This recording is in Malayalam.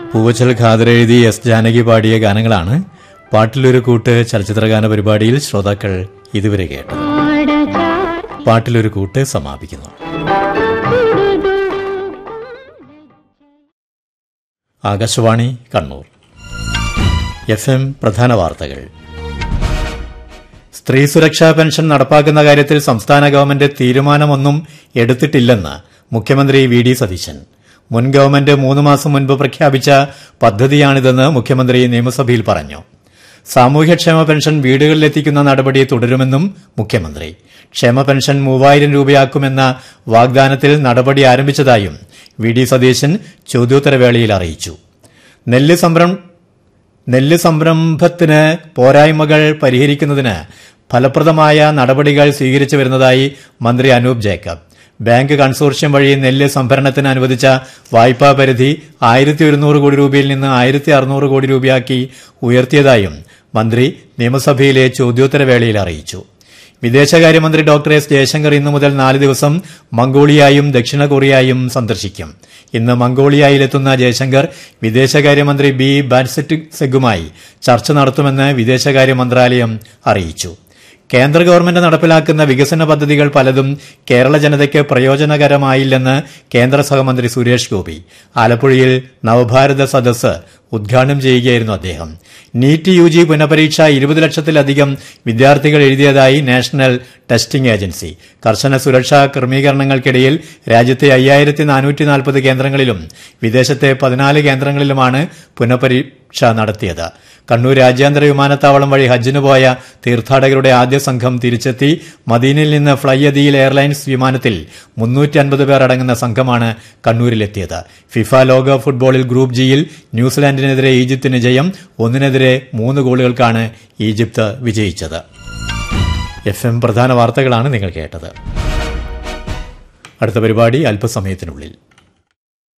പൂവച്ചൽ ഖാദർ എഴുതി എസ് ജാനകി പാടിയ ഗാനങ്ങളാണ് പാട്ടിലൊരു കൂട്ട് ചലച്ചിത്രഗാന പരിപാടിയിൽ ശ്രോതാക്കൾ ഇതുവരെ കേട്ടത് പാട്ടിലൊരു കൂട്ട് സമാപിക്കുന്നു ആകാശവാണി കണ്ണൂർ എഫ് എം പ്രധാന വാർത്തകൾ സ്ത്രീ സുരക്ഷാ പെൻഷൻ നടപ്പാക്കുന്ന കാര്യത്തിൽ സംസ്ഥാന ഗവൺമെന്റ് തീരുമാനമൊന്നും എടുത്തിട്ടില്ലെന്ന് മുഖ്യമന്ത്രി വി ഡി സതീശൻ മുൻ ഗവൺമെന്റ് മൂന്ന് മാസം മുൻപ് പ്രഖ്യാപിച്ച പദ്ധതിയാണിതെന്ന് മുഖ്യമന്ത്രി നിയമസഭയിൽ പറഞ്ഞു സാമൂഹ്യക്ഷേമ പെൻഷൻ വീടുകളിലെത്തിക്കുന്ന നടപടി തുടരുമെന്നും മുഖ്യമന്ത്രി ക്ഷേമ പെൻഷൻ മൂവായിരം രൂപയാക്കുമെന്ന വാഗ്ദാനത്തിൽ നടപടി ആരംഭിച്ചതായും വി ഡി സതീശൻ ചോദ്യോത്തരവേളയിൽ അറിയിച്ചു നെല്ല് സംരം നെല്ല് സംരംഭത്തിന് പോരായ്മകൾ പരിഹരിക്കുന്നതിന് ഫലപ്രദമായ നടപടികൾ സ്വീകരിച്ചു വരുന്നതായി മന്ത്രി അനൂപ് ജേക്കബ് ബാങ്ക് കൺസോർഷ്യം വഴി നെല്ല് സംഭരണത്തിന് അനുവദിച്ച വായ്പാ പരിധി ആയിരത്തി ഒരുന്നൂറ് കോടി രൂപയിൽ നിന്ന് ആയിരത്തി അറുന്നൂറ് കോടി രൂപയാക്കി ഉയർത്തിയതായും മന്ത്രി നിയമസഭയിലെ ചോദ്യോത്തരവേളയിൽ അറിയിച്ചു വിദേശകാര്യമന്ത്രി ഡോക്ടർ എസ് ജയശങ്കർ ഇന്നു മുതൽ നാല് ദിവസം മംഗോളിയായും ദക്ഷിണ കൊറിയയും സന്ദർശിക്കും ഇന്ന് മംഗോളിയയിലെത്തുന്ന ജയശങ്കർ വിദേശകാര്യമന്ത്രി ബി ബാൻസെറ്റ് സെഗുമായി ചർച്ച നടത്തുമെന്ന് വിദേശകാര്യ മന്ത്രാലയം അറിയിച്ചു കേന്ദ്ര ഗവൺമെന്റ് നടപ്പിലാക്കുന്ന വികസന പദ്ധതികൾ പലതും കേരള ജനതയ്ക്ക് പ്രയോജനകരമായില്ലെന്ന് കേന്ദ്ര സഹമന്ത്രി സുരേഷ് ഗോപി ആലപ്പുഴയിൽ നവഭാരത സദസ്സ് ഉദ്ഘാടനം ചെയ്യുകയായിരുന്നു അദ്ദേഹം നീറ്റ് യു ജി പുനഃപരീക്ഷ ഇരുപത് ലക്ഷത്തിലധികം വിദ്യാർത്ഥികൾ എഴുതിയതായി നാഷണൽ ടെസ്റ്റിംഗ് ഏജൻസി കർശന സുരക്ഷാ ക്രമീകരണങ്ങൾക്കിടയിൽ രാജ്യത്തെ അയ്യായിരത്തി നാനൂറ്റി നാൽപ്പത് കേന്ദ്രങ്ങളിലും വിദേശത്തെ പതിനാല് കേന്ദ്രങ്ങളിലുമാണ് പുനഃപരീക്ഷ നടത്തിയത് കണ്ണൂർ രാജ്യാന്തര വിമാനത്താവളം വഴി ഹജ്ജിന് പോയ തീർത്ഥാടകരുടെ ആദ്യ സംഘം തിരിച്ചെത്തി മദീനയിൽ നിന്ന് ഫ്ലൈ അദിയിൽ എയർലൈൻസ് വിമാനത്തിൽ മുന്നൂറ്റി അൻപത് പേർ അടങ്ങുന്ന സംഘമാണ് കണ്ണൂരിലെത്തിയത് ഫിഫ ലോക ഫുട്ബോളിൽ ഗ്രൂപ്പ് ജിയിൽ ന്യൂസിലാൻഡിനെതിരെ ഈജിപ്തിന് ജയം ഒന്നിനെതിരെ മൂന്ന് ഗോളുകൾക്കാണ് ഈജിപ്ത് വിജയിച്ചത് എഫ് എം പ്രധാന വാർത്തകളാണ് നിങ്ങൾ കേട്ടത് അടുത്ത പരിപാടി അല്പസമയത്തിനുള്ളിൽ